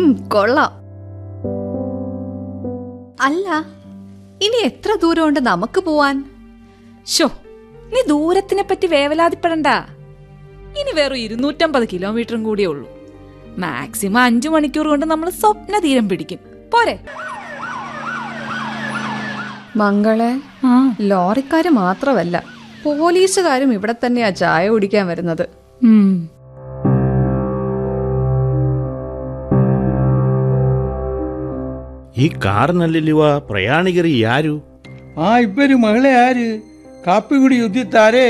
കൊള്ളാം അല്ല ഇനി എത്ര ദൂരമുണ്ട് നമുക്ക് പോവാൻ ഷോ നീ ദൂരത്തിനെ പറ്റി വേവലാതിപ്പെടണ്ട ഇനി വെറും ഇരുന്നൂറ്റമ്പത് കിലോമീറ്ററും കൂടിയേ ഉള്ളൂ മാക്സിമം അഞ്ചു മണിക്കൂർ കൊണ്ട് നമ്മൾ സ്വപ്ന തീരം പിടിക്കും പോരെ മംഗളെ ആ ലോറിക്കാര് മാത്രമല്ല പോലീസുകാരും ഇവിടെ തന്നെയാ ചായ കുടിക്കാൻ വരുന്നത് ഉം. ಈ ಕಾರಿನಲ್ಲಿರುವ ಪ್ರಯಾಣಿಗರು ಯಾರು ಆ ಇಬ್ಬರು ಮಹಿಳೆ ಯಾರು ಕಾಪಿಗುಡಿ ಯುದ್ದಿದ್ದಾರೆ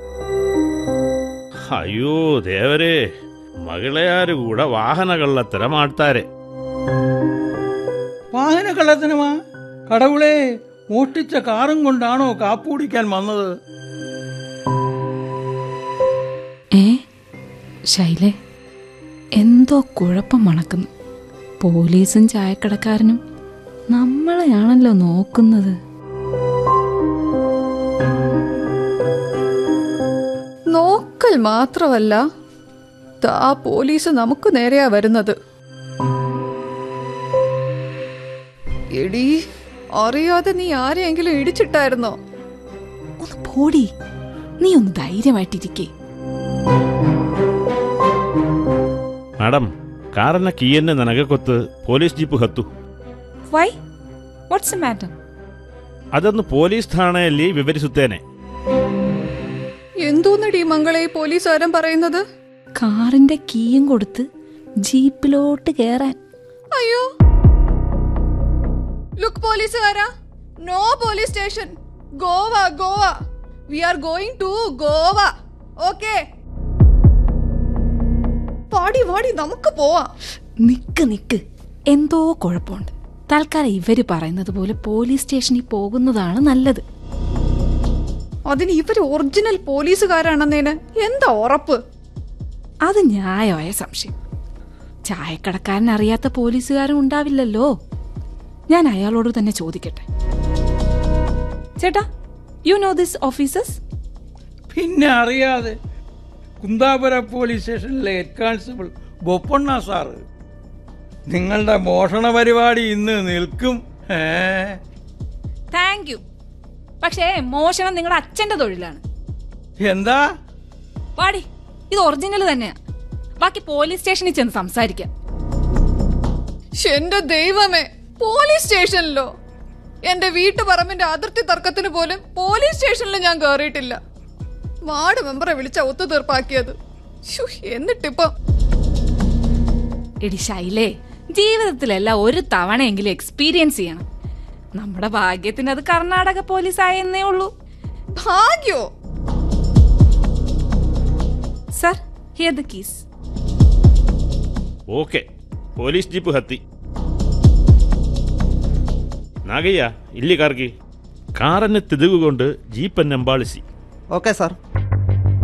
ಅಯ್ಯೋ ದೇವರೇ ಮಗಳೆಯಾರು ಕೂಡ ವಾಹನಗಳ್ಳತ್ತರ ಮಾಡ್ತಾರೆ വാഹന കള്ളത്തനമാ കടവുളെ മോഷ്ടിച്ച കാറും കൊണ്ടാണോ കാപ്പ് കുടിക്കാൻ വന്നത് ഏ ശൈലേ എന്തോ കുഴപ്പം മണക്കുന്നു പോലീസും ചായക്കടക്കാരനും നമ്മളെയാണല്ലോ നോക്കുന്നത് നോക്കൽ മാത്രമല്ല താ പോലീസ് നമുക്ക് നേരെയാ വരുന്നത് എടീ അറിയാതെ നീ ആരെയെങ്കിലും ഇടിച്ചിട്ടായിരുന്നോ ഒന്ന് പോടി നീ ഒന്ന് ധൈര്യമായിട്ടിരിക്കേ ಮೇಡಮ್ ಕಾರನ್ನ ಕೀಯನ್ನ ನನಗೆ ಗೊತ್ತು ಪೊಲೀಸ್ ಜೀಪ್ ಹತ್ತು ವೈ ವಾಟ್ಸ್ ಎ ಮ್ಯಾಟರ್ ಅದನ್ನು ಪೊಲೀಸ್ ಠಾಣೆಯಲ್ಲಿ ವಿವರಿಸುತ್ತೇನೆ എന്തോന്നടി മംഗളെ ഈ പോലീസുകാരൻ പറയുന്നത് കാറിന്റെ കീയും കൊടുത്ത് ജീപ്പിലോട്ട് കേറാൻ അയ്യോ ലുക്ക് പോലീസുകാരാ no police station Goa Goa we are going to Goa okay വാടി വാടി നമുക്ക് പോവാം നിക്ക് നിക്ക് എന്തോ കുഴപ്പമുണ്ട് തൽക്കാലം ഇവര് പറയുന്നത് പോലെ പോലീസ് സ്റ്റേഷനിൽ പോകുന്നതാണ് നല്ലത് അതിന് ഇവര് ഒറിജിനൽ പോലീസുകാരാണെന്നേന് എന്താ ഉറപ്പ് അത് ന്യായമായ സംശയം ചായക്കടക്കാരൻ അറിയാത്ത പോലീസുകാരും ഉണ്ടാവില്ലല്ലോ ഞാൻ അയാളോട് തന്നെ ചോദിക്കട്ടെ ചേട്ടാ യു നോ ദിസ് ഓഫീസേഴ്സ് പിന്നെ അറിയാതെ കുന്താപുര പോലീസ് സ്റ്റേഷനിലെ ഹെഡ് കോൺസ്റ്റബിൾ ബൊപ്പണ്ണ സാറ് നിങ്ങളുടെ മോഷണ പരിപാടി ഇന്ന് നിൽക്കും ഏ താങ്ക് യു പക്ഷേ മോഷണം നിങ്ങളുടെ അച്ഛന്റെ തൊഴിലാണ് എന്താ വാടി ഇത് ഒറിജിനൽ തന്നെയാ ബാക്കി പോലീസ് സ്റ്റേഷനിൽ ചെന്ന് സംസാരിക്കാം ശ്ശെ, എന്റെ ദൈവമേ പോലീസ് സ്റ്റേഷനിലോ എന്റെ വീട്ടുപറമ്പിന്റെ അതിർത്തി തർക്കത്തിന് പോലും പോലീസ് സ്റ്റേഷനിൽ ഞാൻ കയറിയിട്ടില്ല വാർഡ് മെമ്പറെ വിളിച്ച ഒത്തുതീർപ്പാക്കിയത് ശ്ശോ, എന്നിട്ടിപ്പം എടി ശൈലേ ജീവിതത്തിലെല്ലാം ഒരു തവണയെങ്കിലും എക്സ്പീരിയൻസ് ചെയ്യണം നമ്മുടെ ഭാഗ്യത്തിന് അത് കർണാടക പോലീസ് ആയെന്നേ ഉള്ളൂ ഭാഗ്യോ sir here the keys okay police jeep ಹತ್ತಿ ನಾಗಯ್ಯ ಇಲ್ಲಿ ಕಾರ್ಗಿ ಕಾರನ್ನು ತೆಗೆದುಕೊಂಡು ಜೀಪನ್ನು ಹಿಂಬಾಲಿಸಿ ಓಕೆ ಸರ್